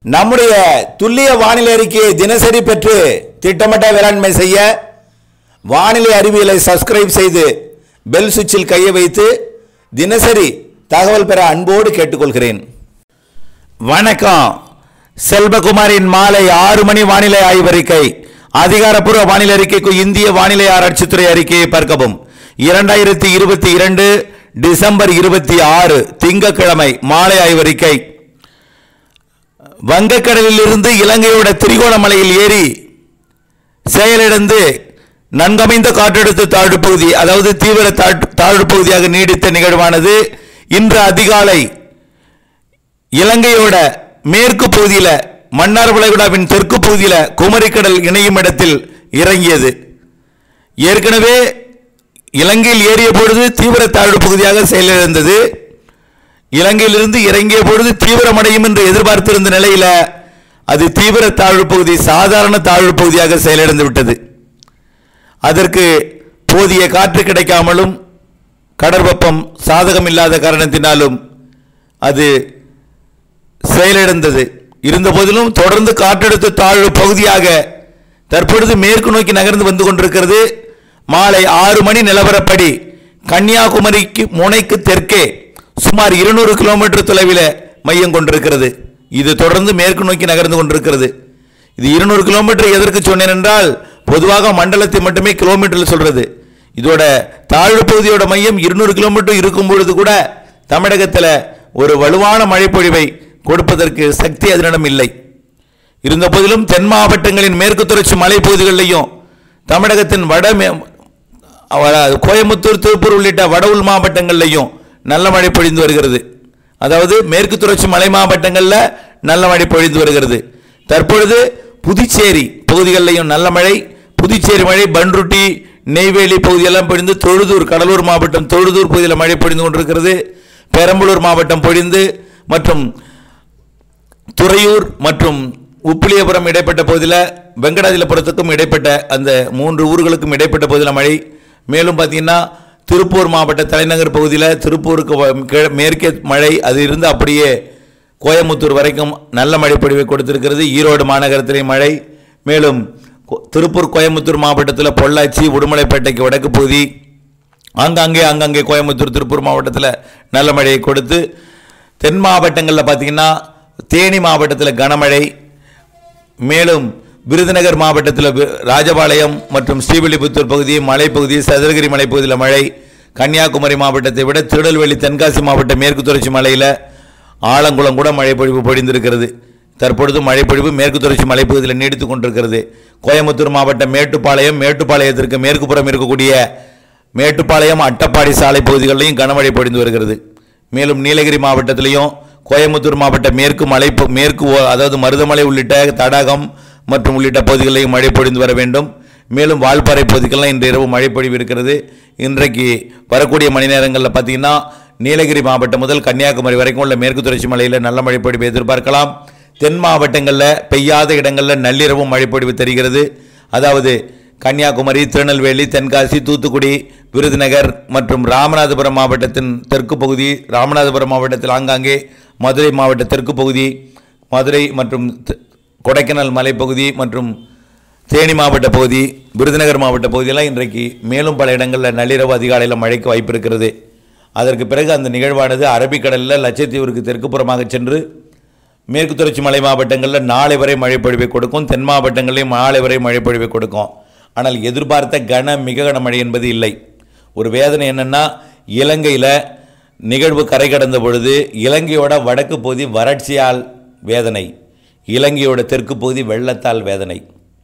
நம்முடைய துல்லிய வானிலை அறிக்கையை தினசரி பெற்று திட்டமிட்ட வேளாண்மை செய்ய வானிலை அறிவியலை சப்ஸ்கிரைப் செய்து பெல் சுவிட்சில் கையை வைத்து தினசரி தகவல் பெற அன்போடு கேட்டுக்கொள்கிறேன் வணக்கம் செல்வகுமாரின் மாலை ஆறு மணி வானிலை ஆய்வறிக்கை அதிகாரப்பூர்வ வானிலை அறிக்கைக்கு இந்திய வானிலை ஆராய்ச்சித்துறை அறிக்கையை பார்க்கவும் இரண்டாயிரத்தி இருபத்தி இரண்டு டிசம்பர் இருபத்தி ஆறு திங்கட்கிழமை மாலை ஆய்வறிக்கை வங்கக்கடலில் இருந்து இலங்கையோட திரிகோணமலையில் ஏறி செயலிழந்து நன்கமைந்த காற்றழுத்த தாழ்வு பகுதி அதாவது தீவிர தாழ்- தாழ்வு பகுதியாக நீடித்த நிகழ்வானது இன்று அதிகாலை இலங்கையோட மேற்கு பகுதியில் மன்னார் வளைகுடாவின் தெற்கு பகுதியில் குமரிக்கடல் இணையும் இடத்தில் இறங்கியது ஏற்கனவே இலங்கையில் ஏறிய பொழுது தீவிர தாழ்வு பகுதியாக செயலிழந்தது இலங்கையிலிருந்து இறங்கிய பொழுது தீவிரமடையும் என்று எதிர்பார்த்திருந்த நிலையில அது தீவிர தாழ்வு பகுதி சாதாரண தாழ்வு பகுதியாக செயலிழந்து விட்டது அதற்கு போதிய காற்று கிடைக்காமலும் கடற்பப்பம் சாதகம் இல்லாத காரணத்தினாலும் அது செயலிழந்தது இருந்த போதிலும் தொடர்ந்து காற்றழுத்த தாழ்வு பகுதியாக தற்பொழுது மேற்கு நோக்கி நகர்ந்து வந்து கொண்டிருக்கிறது மாலை ஆறு மணி நிலவரப்படி கன்னியாகுமரிக்கு முனைக்கு தெற்கே சுமார் இருநூறு கிலோமீட்டர் தொலைவில் மையம் கொண்டிருக்கிறது இது தொடர்ந்து மேற்கு நோக்கி நகர்ந்து கொண்டிருக்கிறது இது இருநூறு கிலோமீட்டர் எதற்கு சொன்னேன் என்றால் பொதுவாக மண்டலத்தை மட்டுமே கிலோமீட்டரில் சொல்றது இதோட தாழ்வு பகுதியோட மையம் இருநூறு கிலோமீட்டர் இருக்கும் பொழுது கூட தமிழகத்தில் ஒரு வலுவான மழைப்பொழிவை கொடுப்பதற்கு சக்தி அதனிடம் இல்லை இருந்த போதிலும் தென் மாவட்டங்களின் மேற்கு தொடர்ச்சி மலைப்பகுதிகளிலையும் தமிழகத்தின் வட மே- அவ- கோயம்புத்தூர் திருப்பூர் உள்ளிட்ட வட உள் மாவட்டங்கள்லையும் நல்ல மழை பொழிந்து வருகிறது அதாவது மேற்கு தொடர்ச்சி மலை மாவட்டங்களில் நல்ல மழை பொழிந்து வருகிறது தற்பொழுது புதுச்சேரி பகுதிகளிலையும் நல்ல மழை புதுச்சேரி மழை பன்ருட்டி நெய்வேலி பகுதியெல்லாம் பொழிந்து தொழுதூர் கடலூர் மாவட்டம் தொழுதூர் பகுதியில் மழை பொழிந்து கொண்டிருக்கிறது பெரம்பலூர் மாவட்டம் பொழிந்து மற்றும் துறையூர் மற்றும் உப்பிலியபுரம் இடைப்பட்ட பகுதியில் வெங்கடாஜலபுரத்துக்கும் இடைப்பட்ட அந்த மூன்று ஊர்களுக்கும் இடைப்பட்ட பகுதியில் மழை மேலும் பார்த்தீங்கன்னா திருப்பூர் மாவட்ட தலைநகர் பகுதியில் திருப்பூருக்கு வ- கிழ- மேற்கே மழை அது இருந்து அப்படியே கோயம்புத்தூர் வரைக்கும் நல்ல மழைப்பொழிவை கொடுத்திருக்கிறது ஈரோடு மாநகரத்திலே மழை மேலும் கொ- திருப்பூர் கோயம்புத்தூர் மாவட்டத்தில் பொள்ளாச்சி உடுமலைப்பேட்டைக்கு வடக்கு பகுதி ஆங்காங்கே ஆங்காங்கே கோயம்புத்தூர் திருப்பூர் மாவட்டத்தில் நல்ல மழையை கொடுத்து தென் மாவட்டங்களில் பார்த்தீங்கன்னா தேனி மாவட்டத்தில் கனமழை மேலும் விருதுநகர் மாவட்டத்தில் வி- ராஜபாளையம் மற்றும் ஸ்ரீவில்லிபுத்தூர் பகுதி மலைப்பகுதி சதுரகிரி மலைப்பகுதியில் மழை கன்னியாகுமரி மாவட்டத்தை விட திருநெல்வேலி தென்காசி மாவட்ட மேற்கு தொடர்ச்சி மலையில் ஆலங்குளம் கூட மழைப்பொழிவு பொழிந்திருக்கிறது தற்பொழுது மழைப்பொழிவு மேற்கு தொடர்ச்சி மலைப்பகுதியில் நீடித்து கொண்டிருக்கிறது கோயம்புத்தூர் மாவட்டம் மேட்டுப்பாளையம் மேட்டுப்பாளையத்திற்கு மேற்கு புறம் இருக்கக்கூடிய மேட்டுப்பாளையம் அட்டப்பாடி சாலை பகுதிகளிலையும் கனமழை பொழிந்து வருகிறது மேலும் நீலகிரி மாவட்டத்திலையும் கோயம்புத்தூர் மாவட்ட மேற்கு மலை ப- மேற்கு ஓ- அதாவது மருதமலை உள்ளிட்ட தடாகம் மற்றும் உள்ளிட்ட பகுதிகளிலும் மழை பொழிந்து வர வேண்டும் மேலும் வால்பாறை பகுதிக்கெல்லாம் இன்று இரவு மழை பொழிவு இருக்கிறது இன்றைக்கு வரக்கூடிய மணி நேரங்களில் பார்த்தீங்கன்னா நீலகிரி மாவட்டம் முதல் கன்னியாகுமரி வரைக்கும் உள்ள மேற்கு தொடர்ச்சி மலையில் நல்ல மழை பொழிவு எதிர்பார்க்கலாம் தென் மாவட்டங்களில் பெய்யாத இடங்களில் நள்ளிரவு மழை பொழிவு தெரிகிறது அதாவது கன்னியாகுமரி திருநெல்வேலி தென்காசி தூத்துக்குடி விருதுநகர் மற்றும் ராமநாதபுரம் மாவட்டத்தின் தெற்கு பகுதி ராமநாதபுரம் மாவட்டத்தில் ஆங்காங்கே மதுரை மாவட்ட தெற்கு பகுதி மதுரை மற்றும் த- கொடைக்கானல் மலைப்பகுதி மற்றும் தேனி மாவட்ட பகுதி விருதுநகர் மாவட்ட பகுதியெல்லாம் இன்றைக்கு மேலும் பல இடங்களில் நள்ளிரவு அதிகாலையில் மழைக்கு வாய்ப்பு இருக்கிறது அதற்கு பிறகு அந்த நிகழ்வானது அரபிக்கடலில் லட்சத்தீவிற்கு தெற்கு புறமாக சென்று மேற்கு தொடர்ச்சி மலை மாவட்டங்களில் நாளை வரை மழைப்பொழிவை கொடுக்கும் தென் மாவட்டங்களிலும் நாளை வரை மழைப்பொழிவை கொடுக்கும் ஆனால் எதிர்பார்த்த கன மிக கனமழை என்பது இல்லை ஒரு வேதனை என்னன்னா இலங்கையில் நிகழ்வு கரை கடந்த பொழுது இலங்கையோட வடக்கு பகுதி வறட்சியால் வேதனை இலங்கையோட தெற்கு பகுதி வெள்ளத்தால் வேதனை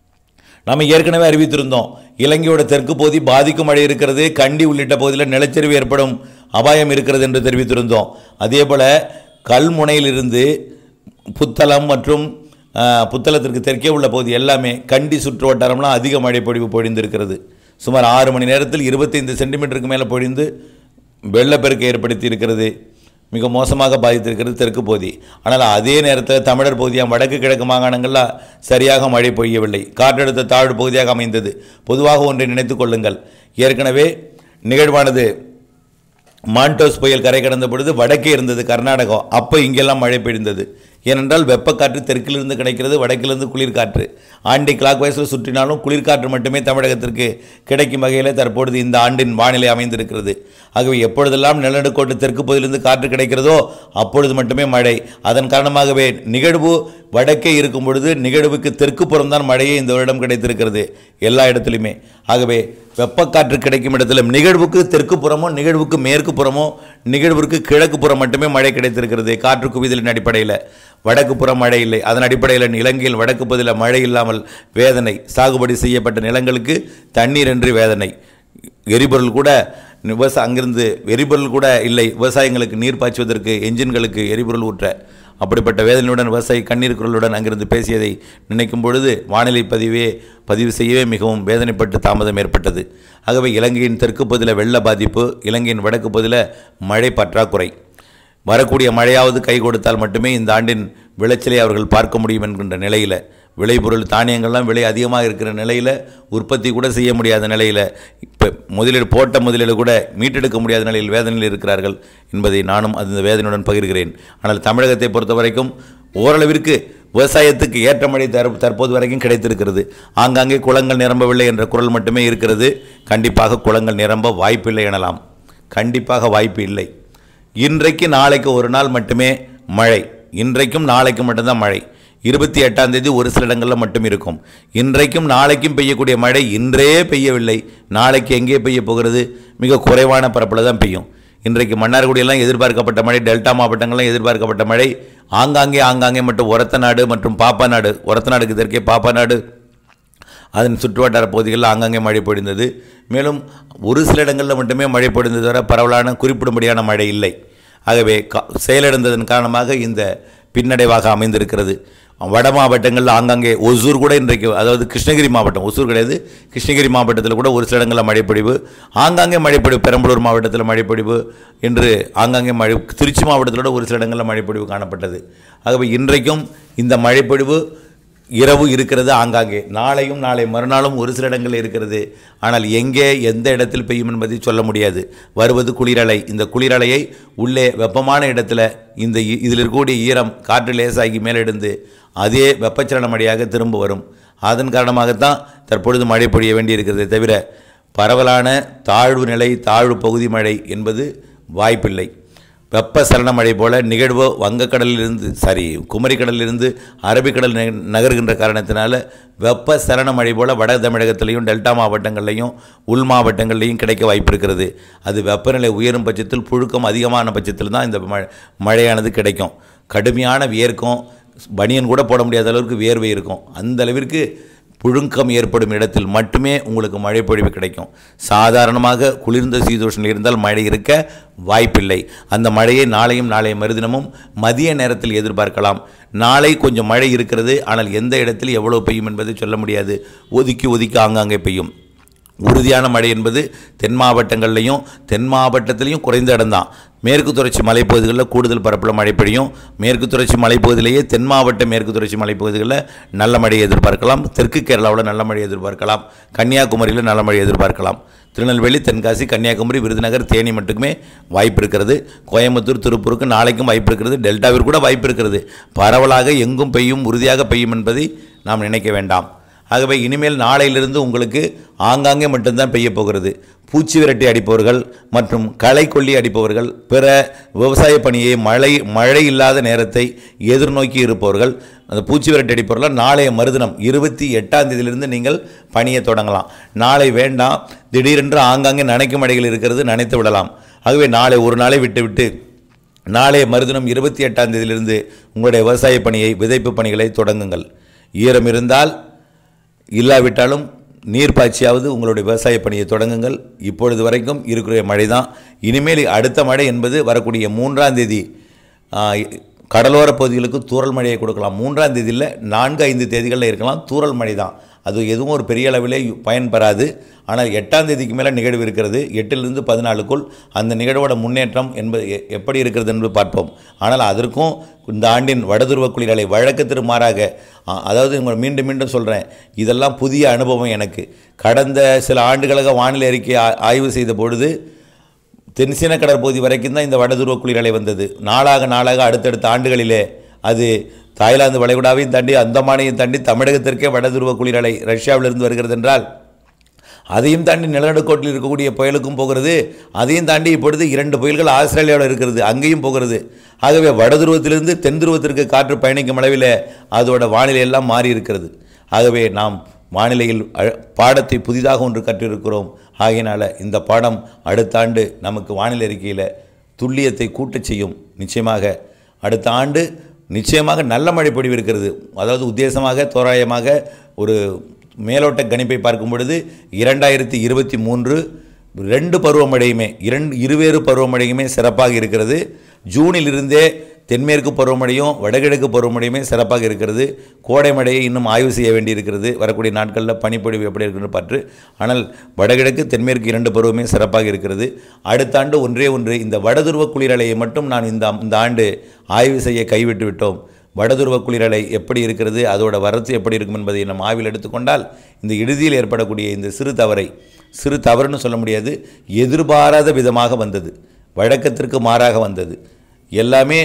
நம்ம ஏற்கனவே அறிவித்திருந்தோம் இலங்கையோட தெற்கு பகுதி பாதிக்கும் மழை இருக்கிறது கண்டி உள்ளிட்ட பகுதியில் நிலச்சரிவு ஏற்படும் அபாயம் இருக்கிறது என்று தெரிவித்திருந்தோம் அதே போல் கல்முனையிலிருந்து புத்தளம் மற்றும் ஆஹ், புத்தளத்திற்கு தெற்கே உள்ள பகுதி எல்லாமே கண்டி சுற்று வட்டாரம்லாம் அதிக மழை பொழிவு பொழிந்திருக்கிறது சுமார் ஆறு மணி நேரத்தில் இருபத்தைந்து சென்டிமீட்டருக்கு மேலே பொழிந்து வெள்ளப்பெருக்கு ஏற்படுத்தி இருக்கிறது மிக மோசமாக பாதித்திருக்கிறது தெற்கு பகுதி ஆனால் அதே நேரத்தில் தமிழர் பகுதியாக வடக்கு கிழக்கு மாகாணங்களில் சரியாக மழை பொய்யவில்லை காற்றழுத்த தாழ்வு பகுதியாக அமைந்தது பொதுவாக ஒன்றை நினைத்துக் கொள்ளுங்கள் ஏற்கனவே நிகழ்வானது மான்டோஸ் புயல் கரை கடந்த பொழுது வடக்கே இருந்தது கர்நாடகம் அப்போ இங்கெல்லாம் மழை பெய்ந்தது ஏனென்றால் வெப்பக்காற்று தெற்கிலிருந்து கிடைக்கிறது வடக்கிலிருந்து குளிர்காற்று ஆண்டி கிளாக் வைஸில் சுற்றினாலும் குளிர்காற்று மட்டுமே தமிழகத்திற்கு கிடைக்கும் வகையில் தற்பொழுது இந்த ஆண்டின் வானிலை அமைந்திருக்கிறது ஆகவே எப்பொழுதெல்லாம் நிலநடுக்கோட்டு தெற்கு பகுதியிலிருந்து காற்று கிடைக்கிறதோ அப்பொழுது மட்டுமே மழை அதன் காரணமாகவே நிகழ்வு வடக்கே இருக்கும் பொழுது நிகழ்வுக்கு தெற்கு புறம்தான் மழையே இந்த வருடம் கிடைத்திருக்கிறது எல்லா இடத்துலையுமே ஆகவே வெப்பக்காற்று கிடைக்கும் இடத்துல நிகழ்வுக்கு தெற்கு புறமோ நிகழ்வுக்கு மேற்கு புறமோ நிகழ்விற்கு கிழக்கு புறம் மட்டுமே மழை கிடைத்திருக்கிறது காற்று குவிதலின் அடிப்படையில் வடக்கு புறம் மழை இல்லை அதன் அடிப்படையில் இலங்கையில் வடக்கு பகுதியில் மழை இல்லாமல் வேதனை சாகுபடி செய்யப்பட்ட நிலங்களுக்கு தண்ணீர் என்று வேதனை எரிபொருள் கூட விவசாய அங்கிருந்து எரிபொருள் கூட இல்லை விவசாயங்களுக்கு நீர் பாய்ச்சுவதற்கு என்ஜின்களுக்கு எரிபொருள் ஊற்ற அப்படிப்பட்ட வேதனையுடன் விவசாயி கண்ணீர் குரலுடன் அங்கிருந்து பேசியதை நினைக்கும் பொழுது வானிலை பதிவே பதிவு செய்யவே மிகவும் வேதனைப்பட்டு தாமதம் ஏற்பட்டது ஆகவே இலங்கையின் தெற்கு பகுதியில் வெள்ள பாதிப்பு இலங்கையின் வடக்கு பகுதியில் மழை பற்றாக்குறை வரக்கூடிய மழையாவது கை கொடுத்தால் மட்டுமே இந்த ஆண்டின் விளைச்சலை அவர்கள் பார்க்க முடியும் என்கின்ற நிலையில் விளைபொருள் தானியங்கள்லாம் விலை அதிகமாக இருக்கிற நிலையில் உற்பத்தி கூட செய்ய முடியாத நிலையில் இப்போ முதலீடு போட்ட முதலீடு கூட மீட்டெடுக்க முடியாத நிலையில் வேதனையில் இருக்கிறார்கள் என்பதை நானும் அந்த வேதனையுடன் பகிர்கிறேன் ஆனால் தமிழகத்தை பொறுத்த வரைக்கும் ஓரளவிற்கு விவசாயத்துக்கு ஏற்ற மழை தர தற்போது வரைக்கும் கிடைத்திருக்கிறது ஆங்காங்கே குளங்கள் நிரம்பவில்லை என்ற குரல் மட்டுமே இருக்கிறது கண்டிப்பாக குளங்கள் நிரம்ப வாய்ப்பில்லை எனலாம் கண்டிப்பாக வாய்ப்பு இல்லை இன்றைக்கு நாளைக்கு ஒரு நாள் மட்டுமே மழை இன்றைக்கும் நாளைக்கு மட்டும்தான் மழை இருபத்தி எட்டாம் தேதி ஒரு சில இடங்களில் மட்டும் இருக்கும் இன்றைக்கும் நாளைக்கும் பெய்யக்கூடிய மழை இன்றே பெய்யவில்லை நாளைக்கு எங்கே பெய்ய போகிறது மிக குறைவான பரப்பில் தான் பெய்யும் இன்றைக்கு மன்னார்குடியெல்லாம் எதிர்பார்க்கப்பட்ட மழை டெல்டா மாவட்டங்கள்லாம் எதிர்பார்க்கப்பட்ட மழை ஆங்காங்கே ஆங்காங்கே மட்டும் ஒரத்தநாடு மற்றும் பாப்பாநாடு ஒரத்தநாடுக்கு தெற்கே பாப்பாநாடு அதன் சுற்றுவட்டார பகுதிகளில் ஆங்காங்கே மழை பொழிந்தது மேலும் ஒரு சில இடங்களில் மட்டுமே மழை பொழிந்தது வர பரவலான குறிப்பிடும்படியான மழை இல்லை ஆகவே கா செயலிழந்ததன் காரணமாக இந்த பின்னடைவாக அமைந்திருக்கிறது வட மாவட்டங்களில் ஆங்காங்கே ஒசூர் கூட இன்றைக்கு அதாவது கிருஷ்ணகிரி மாவட்டம் ஒசூர் கிடையாது கிருஷ்ணகிரி மாவட்டத்தில் கூட ஒரு சில இடங்களில் மழைப்பொழிவு ஆங்காங்கே மழைப்பொழிவு பெரம்பலூர் மாவட்டத்தில் மழைப்பொழிவு என்று ஆங்காங்கே மழை திருச்சி மாவட்டத்தில் கூட ஒரு சில இடங்களில் மழைப்பொழிவு காணப்பட்டது ஆகவே இன்றைக்கும் இந்த மழைப்பொழிவு இரவு இருக்கிறது ஆங்காங்கே நாளையும் நாளை மறுநாளும் ஒரு சில இடங்களில் இருக்கிறது ஆனால் எங்கே எந்த இடத்தில் பெய்யும் என்பதை சொல்ல முடியாது வருவது குளிரலை இந்த குளிரலையை உள்ளே வெப்பமான இடத்துல இந்த இ- இதில் இருக்கக்கூடிய ஈரம் காற்று லேசாகி மேலெடுந்து அதே வெப்பச்சலன மழையாக திரும்ப வரும் அதன் காரணமாகத்தான் தற்பொழுது மழை பொழிய வேண்டியிருக்கிறதே தவிர பரவலான தாழ்வு நிலை தாழ்வு பகுதி மழை என்பது வாய்ப்பில்லை வெப்ப சலன மழை போல நிகழ்வு வங்கக்கடலிலிருந்து சாரி குமரிக்கடலிலிருந்து அரபிக்கடல் நக- நகர்கின்ற காரணத்தினால வெப்ப சலன மழை போல வட தமிழகத்திலையும் டெல்டா மாவட்டங்கள்லையும் உள் மாவட்டங்கள்லையும் கிடைக்க வாய்ப்பு இருக்கிறது அது வெப்பநிலை உயரும் பட்சத்தில் புழுக்கம் அதிகமான பட்சத்தில் தான் இந்த மழை மழையானது கிடைக்கும் கடுமையான வியர்க்கும் பனியன் கூட போட முடியாத அளவுக்கு வியர்வை இருக்கும் அந்த அளவிற்கு புழுக்கம் ஏற்படும் இடத்தில் மட்டுமே உங்களுக்கு மழை பொழிவு கிடைக்கும் சாதாரணமாக குளிர்ந்த சீதோஷனில் இருந்தால் மழை இருக்க வாய்ப்பில்லை அந்த மழையை நாளையும் நாளைய மறுதினமும் மதிய நேரத்தில் எதிர்பார்க்கலாம் நாளை கொஞ்சம் மழை இருக்கிறது ஆனால் எந்த இடத்தில் எவ்வளவு பெய்யும் என்பதை சொல்ல முடியாது ஒதுக்கி ஒதுக்கி ஆங்காங்கே பெய்யும் உறுதியான மழை என்பது தென் மாவட்டங்கள்லையும் தென் மாவட்டத்திலையும் குறைந்த இடம்தான் மேற்கு தொடர்ச்சி மலைப்பகுதிகளில் கூடுதல் பரப்பில் மழை பெய்யும் மேற்கு தொடர்ச்சி மலைப்பகுதியிலேயே தென் மாவட்ட மேற்கு தொடர்ச்சி மலைப்பகுதிகளில் நல்ல மழையை எதிர்பார்க்கலாம் தெற்கு கேரளாவில் நல்ல மழை எதிர்பார்க்கலாம் கன்னியாகுமரியில் நல்ல மழை எதிர்பார்க்கலாம் திருநெல்வேலி தென்காசி கன்னியாகுமரி விருதுநகர் தேனி மட்டுமே வாய்ப்பு இருக்கிறது கோயம்புத்தூர் திருப்பூருக்கு நாளைக்கும் வாய்ப்பு இருக்கிறது டெல்டாவிற்கு கூட வாய்ப்பு இருக்கிறது பரவலாக எங்கும் பெய்யும் உறுதியாக பெய்யும் என்பதை நாம் நினைக்க வேண்டாம் ஆகவே இனிமேல் நாளையிலிருந்து உங்களுக்கு ஆங்காங்கே மட்டும்தான் பெய்ய போகிறது பூச்சி விரட்டி அடிப்பவர்கள் மற்றும் களை கொல்லி அடிப்பவர்கள் பிற விவசாய பணியை மழை மழை இல்லாத நேரத்தை எதிர்நோக்கி இருப்பவர்கள் அந்த பூச்சி விரட்டி அடிப்பவர்கள் நாளைய மறுதினம் இருபத்தி எட்டாம் தேதியிலிருந்து நீங்கள் பணியை தொடங்கலாம் நாளை வேண்டாம் திடீரென்று ஆங்காங்கே நனைக்கும் மழைகள் இருக்கிறது நனைத்து விடலாம் ஆகவே நாளை ஒரு நாளை விட்டுவிட்டு நாளைய மறுதினம் இருபத்தி எட்டாம் தேதியிலிருந்து உங்களுடைய விவசாய பணியை விதைப்பு பணிகளை தொடங்குங்கள் ஈரம் இருந்தால் இல்லாவிட்டாலும் நீர் பாய்ச்சியாவது உங்களுடைய விவசாய பணியை தொடங்குங்கள் இப்பொழுது வரைக்கும் இருக்கிற மழை தான் இனிமேல் அடுத்த மழை என்பது வரக்கூடிய மூன்றாம் தேதி ஆ, கடலோர பகுதிகளுக்கு தூறல் மழையை கொடுக்கலாம் மூன்றாம் தேதியில் நான்கு ஐந்து தேதிகளில் இருக்கலாம் தூறல் மழை தான் அது எதுவும் ஒரு பெரிய அளவிலே பயன் பெறாது ஆனால் எட்டாம் தேதிக்கு மேலே நிகழ்வு இருக்கிறது எட்டிலிருந்து பதினாலுக்குள் அந்த நிகழ்வோட முன்னேற்றம் என்பது எ- எப்படி இருக்கிறது என்று பார்ப்போம் ஆனால் அதற்கும் இந்த ஆண்டின் வடதுருவ குளிரலை வழக்கத்திற்கு மாறாக அ- அதாவது உங்களை மீண்டும் மீண்டும் சொல்கிறேன் இதெல்லாம் புதிய அனுபவம் எனக்கு கடந்த சில ஆண்டுகளாக வானிலை அறிக்கை ஆ- ஆய்வு செய்த பொழுது தென்சீன கடற்பகுதி வரைக்கும் தான் இந்த வடதுருவ குளிரலை வந்தது நாளாக நாளாக அடுத்தடுத்த ஆண்டுகளிலே அது தாய்லாந்து வளைகுடாவையும் தாண்டி அந்தமானையும் தாண்டி தமிழகத்திற்கே வடதுருவ குளிரலை ரஷ்யாவிலிருந்து வருகிறது என்றால் அதையும் தாண்டி நிலநடுக்கோட்டில் இருக்கக்கூடிய புயலுக்கும் போகிறது அதையும் தாண்டி இப்பொழுது இரண்டு புயல்கள் ஆஸ்திரேலியாவில் இருக்கிறது அங்கேயும் போகிறது ஆகவே வடதுருவத்திலிருந்து தென் துருவத்திற்கு காற்று பயணிக்கும் அளவில் அதோட வானிலை எல்லாம் மாறி இருக்கிறது ஆகவே நாம் வானிலையில் அ- பாடத்தை புதிதாக ஒன்று கற்றிருக்கிறோம் ஆகையினால இந்த பாடம் அடுத்த ஆண்டு நமக்கு வானிலை அறிக்கையில் துல்லியத்தை கூட்டச் செய்யும் நிச்சயமாக அடுத்த ஆண்டு நிச்சயமாக நல்ல மழை பொழிவு இருக்கிறது அதாவது உத்தேசமாக தோராயமாக ஒரு மேலோட்ட கணிப்பை பார்க்கும் பொழுது இரண்டாயிரத்தி இருபத்தி மூன்று ரெண்டு பருவமழையுமே இரண்டு இருவேறு பருவமழையுமே சிறப்பாக இருக்கிறது ஜூனில் இருந்தே தென்மேற்கு பருவமழையும் வடகிழக்கு பருவமழையுமே சிறப்பாக இருக்கிறது கோடை மழையை இன்னும் ஆய்வு செய்ய வேண்டியிருக்கிறது வரக்கூடிய நாட்களில் பனிப்பொழிவு எப்படி இருக்குன்னு பார்த்து ஆனால் வடகிழக்கு தென்மேற்கு இரண்டு பருவமே சிறப்பாக இருக்கிறது அடுத்த ஆண்டு ஒன்றே ஒன்று இந்த வடதுருவ குளிரலையை மட்டும் நான் இந்த இந்த ஆண்டு ஆய்வு செய்ய கைவிட்டு விட்டோம் வடதுருவ குளிரலை எப்படி இருக்கிறது அதோட வரத்து எப்படி இருக்கும் என்பதை நம் ஆய்வில் எடுத்துக்கொண்டால் இந்த இறுதியில் ஏற்படக்கூடிய இந்த சிறு தவறை சிறு தவறுன்னு சொல்ல முடியாது எதிர்பாராத விதமாக வந்தது வழக்கத்திற்கு மாறாக வந்தது எல்லாமே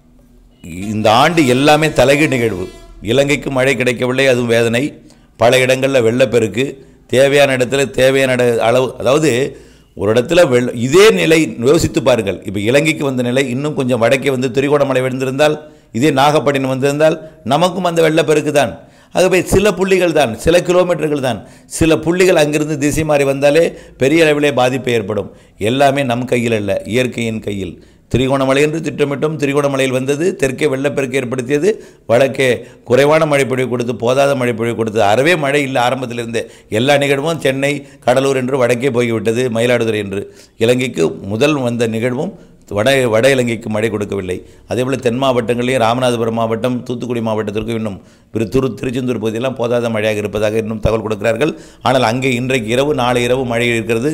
இந்த ஆண்டு எல்லாமே தலைகீழ் நிகழ்வு இலங்கைக்கு மழை கிடைக்கவில்லை அதுவும் வேதனை பல இடங்களில் வெள்ளப்பெருக்கு தேவையான இடத்துல தேவையான இட அளவு அதாவது ஒரு இடத்துல வெள்ள இதே நிலை யோசித்து பாருங்கள் இப்போ இலங்கைக்கு வந்த நிலை இன்னும் கொஞ்சம் வடக்கே வந்து திரிகோணமலை விழுந்திருந்தால் இதே நாகப்பட்டினம் வந்திருந்தால் நமக்கும் அந்த வெள்ளப்பெருக்கு தான் ஆகவே சில புள்ளிகள் தான் சில கிலோமீட்டர்கள் தான் சில புள்ளிகள் அங்கிருந்து திசை மாறி வந்தாலே பெரிய அளவிலே பாதிப்பு ஏற்படும் எல்லாமே நம் கையில் அல்ல இயற்கையின் கையில் திரிகோணமலை என்று திட்டமிட்டோம் திரிகோணமலையில் வந்தது தெற்கே வெள்ளப்பெருக்கு ஏற்படுத்தியது வடக்கே குறைவான மழைப்பொழிவு கொடுத்து போதாத மழைப்பொழிவு கொடுத்து அறவே மழை இல்லை ஆரம்பத்திலிருந்தே எல்லா நிகழ்வும் சென்னை கடலூர் என்று வடக்கே போய்விட்டது மயிலாடுதுறை என்று இலங்கைக்கு முதல் வந்த நிகழ்வும் வட வட இலங்கைக்கு மழை கொடுக்கவில்லை அதேபோல் தென் மாவட்டங்களிலேயும் ராமநாதபுரம் மாவட்டம் தூத்துக்குடி மாவட்டத்திற்கும் இன்னும் திரு துரு திருச்செந்தூர் பகுதியெல்லாம் போதாத மழையாக இருப்பதாக இன்னும் தகவல் கொடுக்கிறார்கள் ஆனால் அங்கே இன்றைக்கு இரவு நாளை இரவு மழை இருக்கிறது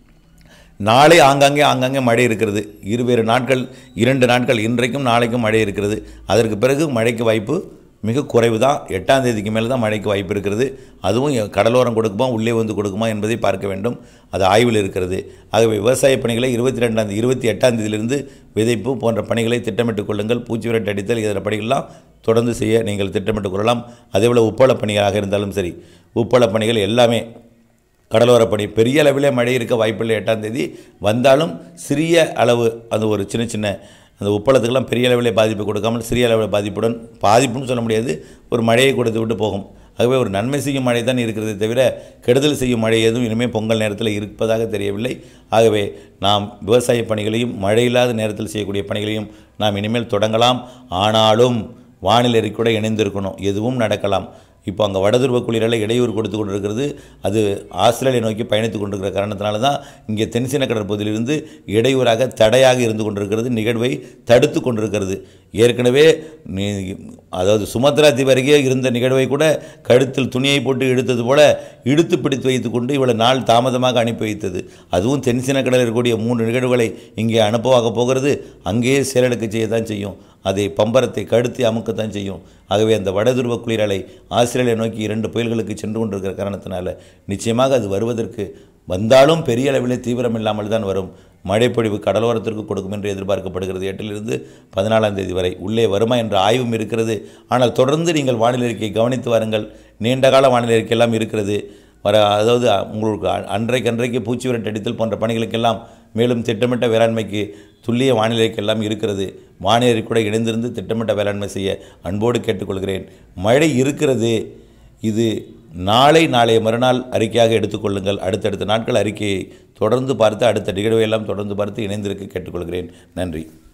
நாளை ஆங்காங்கே ஆங்காங்கே மழை இருக்கிறது இருவேறு நாட்கள் இரண்டு நாட்கள் இன்றைக்கும் நாளைக்கும் மழை இருக்கிறது அதற்கு பிறகு மழைக்கு வாய்ப்பு மிக குறைவு தான் எட்டாம் தேதிக்கு மேலே தான் மழைக்கு வாய்ப்பு இருக்கிறது அதுவும் எ- கடலோரம் கொடுக்குமா உள்ளே வந்து கொடுக்குமா என்பதை பார்க்க வேண்டும் அது ஆய்வில் இருக்கிறது ஆகவே விவசாய பணிகளை இருபத்தி ரெண்டாம் தேதி இருபத்தி எட்டாம் தேதியிலிருந்து விதைப்பு போன்ற பணிகளை திட்டமிட்டுக் கொள்ளுங்கள் பூச்சி விரட்டு அடித்தல் இதர பணிகள்லாம் தொடர்ந்து செய்ய நீங்கள் திட்டமிட்டுக் கொள்ளலாம் அதேபோல் உப்பள பணிகளாக இருந்தாலும் சரி உப்பள பணிகள் எல்லாமே கடலோரப் பணி பெரிய அளவிலே மழை இருக்க வாய்ப்பில்லை எட்டாம் தேதி வந்தாலும் சிறிய அளவு அது ஒரு சின்ன சின்ன அந்த உப்பளத்துக்கெல்லாம் பெரிய அளவிலே பாதிப்பு கொடுக்காமல் சிறிய அளவில் பாதிப்புடன் பாதிப்புன்னு சொல்ல முடியாது ஒரு மழையை கொடுத்து விட்டு போகும் ஆகவே ஒரு நன்மை செய்யும் மழை தான் இருக்கிறதே தவிர கெடுதல் செய்யும் மழை எதுவும் இனிமேல் பொங்கல் நேரத்தில் இருப்பதாக தெரியவில்லை ஆகவே நாம் விவசாய பணிகளையும் மழை இல்லாத நேரத்தில் செய்யக்கூடிய பணிகளையும் நாம் இனிமேல் தொடங்கலாம் ஆனாலும் வானிலை அறிக்கையோட இணைந்திருக்கணும் எதுவும் நடக்கலாம் இப்போ அங்கே வடதுருவ குளிரலை இடையூறு கொடுத்து கொண்டிருக்கிறது அது ஆஸ்திரேலியா நோக்கி பயணித்து கொண்டிருக்கிற காரணத்தினால தான் இங்கே தென்சீன கடற்பகுதியிலிருந்து இடையூறாக தடையாக இருந்து கொண்டிருக்கிறது நிகழ்வை தடுத்து கொண்டிருக்கிறது ஏற்கனவே நீ- அதாவது சுமத்ரா தீவு அருகே இருந்த நிகழ்வை கூட கழுத்தில் துணியை போட்டு இழுத்தது போல இழுத்து பிடித்து வைத்துக்கொண்டு இவ்வளவு நாள் தாமதமாக அனுப்பி வைத்தது அதுவும் தென்சீன கடலில் இருக்கக்கூடிய மூன்று நிகழ்வுகளை இங்கே அனுப்பவாக போகிறது அங்கேயே செயலெடுக்க செய்ய தான் செய்யும் அதை பம்பரத்தை கடுத்தி அமுக்கத்தான் செய்யும் ஆகவே அந்த வடதுருவ குளிரலை ஆஸ்திரேலியா நோக்கி இரண்டு புயல்களுக்கு சென்று கொண்டிருக்கிற காரணத்தினால நிச்சயமாக அது வருவதற்கு வந்தாலும் பெரிய அளவில் தீவிரம் இல்லாமல் தான் வரும் மழைப்பொழிவு கடலோரத்திற்கு கொடுக்கும் என்று எதிர்பார்க்கப்படுகிறது எட்டிலிருந்து பதினாலாம் தேதி வரை உள்ளே வருமா என்ற ஆய்வும் இருக்கிறது ஆனால் தொடர்ந்து நீங்கள் வானிலை அறிக்கையை கவனித்து வாருங்கள் நீண்டகால வானிலை அறிக்கை எல்லாம் இருக்கிறது வர அதாவது உங்களுக்கு அ- அன்றைக்கு அன்றைக்கு பூச்சி விரட்டு அடித்தல் போன்ற பணிகளுக்கெல்லாம் மேலும் திட்டமிட்ட வேளாண்மைக்கு துல்லிய வானிலைக்கெல்லாம் இருக்கிறது வானிலை கூட இணைந்திருந்து திட்டமிட்ட வேளாண்மை செய்ய அன்போடு கேட்டுக்கொள்கிறேன் மழை இருக்கிறது இது நாளை நாளைய மறுநாள் அறிக்கையாக எடுத்துக்கொள்ளுங்கள் அடுத்தடுத்த நாட்கள் அறிக்கையை தொடர்ந்து பார்த்து அடுத்த நிகழ்வையெல்லாம் தொடர்ந்து பார்த்து இணைந்திருக்க கேட்டுக்கொள்கிறேன் நன்றி